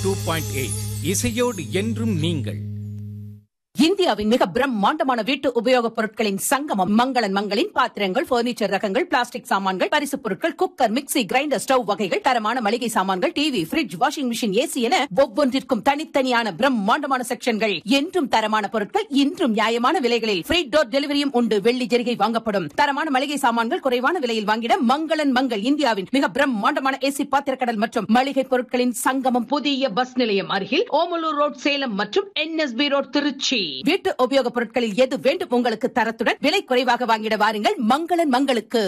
two point eight இசையோடு என்றும் நீங்கள் இந்தியாவின் மிக பிரம்மாண்டமான வீட்டு உபயோகப் பொருட்களின் சங்கமம் மங்களன் மங்களின் பாத்திரங்கள் பர்னிச்சர் ரகங்கள் பிளாஸ்டிக் சாமான்கள் பரிசுப் பொருட்கள் குக்கர் மிக்ஸி கிரைண்டர் ஸ்டவ் வகைகள் தரமான மளிகை சாமான்கள் TV fridge washing machine AC என ஒவ்வொன்றிற்கும் தனித்தனியான பிரம்மாண்டமான செக்ஷன்கள் என்றும் தரமான பொருட்கள் இன்றும் நியாயமான விலைகளில் ஃப்ரீ டோர் டெலிவரியும் உண்டு வெள்ளி ஜெரிகை வாங்கப்படும் தரமான மளிகை சாமான்கள் குறைவான விலையில் வாங்கிட மங்களன் மங்கள் இந்தியாவின் மிக பிரம்மாண்டமான ஏசி பாத்திரக்கடல் மற்றும் மளிகை பொருட்களின் சங்கமம் புதிய பஸ் நிலையம் அருகில் ஓமலூர் ரோட் சேலம் மற்றும் என்எஸ்பி ரோட் திருச்சி வீட்டு உபயோகப் பொருட்களில் எது வேண்டும் உங்களுக்கு தரத்துடன் விலை குறைவாக வாங்கிட வாருங்கள் மங்களன் மங்களுக்கு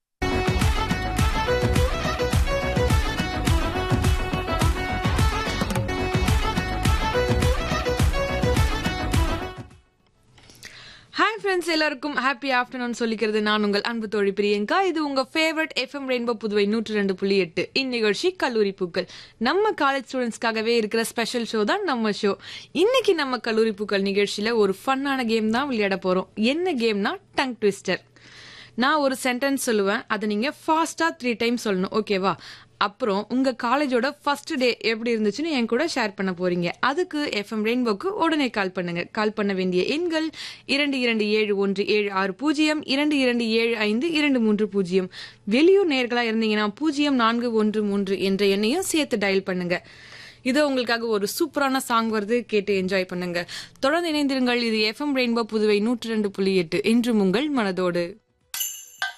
ஹாய் ஃப்ரெண்ட்ஸ் எல்லாருக்கும் ஹாப்பி ஆஃப்டர்நூன் சொல்லிக்கிறது நான் உங்கள் அன்பு தோழி பிரியங்கா இது உங்க ஃபேவரட் எஃப்எம் ரெயின்போ புதுவை நூற்று ரெண்டு புள்ளி எட்டு இந்நிகழ்ச்சி கல்லூரி பூக்கள் நம்ம காலேஜ் ஸ்டூடெண்ட்ஸ்க்காகவே இருக்கிற ஸ்பெஷல் ஷோ தான் நம்ம ஷோ இன்னைக்கு நம்ம கல்லூரி பூக்கள் நிகழ்ச்சியில ஒரு ஃபன்னான கேம் தான் விளையாட போறோம் என்ன கேம்னா டங் ட்விஸ்டர் நான் ஒரு சென்டென்ஸ் சொல்லுவேன் அதை நீங்க ஃபாஸ்டா த்ரீ டைம் சொல்லணும் ஓகேவா அப்புறம் உங்க காலேஜோட ஃபர்ஸ்ட் டே எப்படி இருந்துச்சுன்னு என் கூட ஷேர் பண்ண போறீங்க அதுக்கு எஃப்எம் ரெயின்போக்கு உடனே கால் பண்ணுங்க கால் பண்ண வேண்டிய எண்கள் இரண்டு இரண்டு ஏழு ஒன்று ஏழு ஆறு பூஜ்ஜியம் இரண்டு இரண்டு ஏழு ஐந்து இரண்டு மூன்று பூஜ்ஜியம் வெளியூர் நேர்களா இருந்தீங்கன்னா பூஜ்ஜியம் நான்கு ஒன்று மூன்று என்ற எண்ணையும் சேர்த்து டயல் பண்ணுங்க இதோ உங்களுக்காக ஒரு சூப்பரான சாங் வருது கேட்டு என்ஜாய் பண்ணுங்க தொடர்ந்து இணைந்திருங்கள் இது எஃப்எம் ரெயின்போ புதுவை நூற்று ரெண்டு புள்ளி எட்டு இன்றும் உங்கள் மனதோடு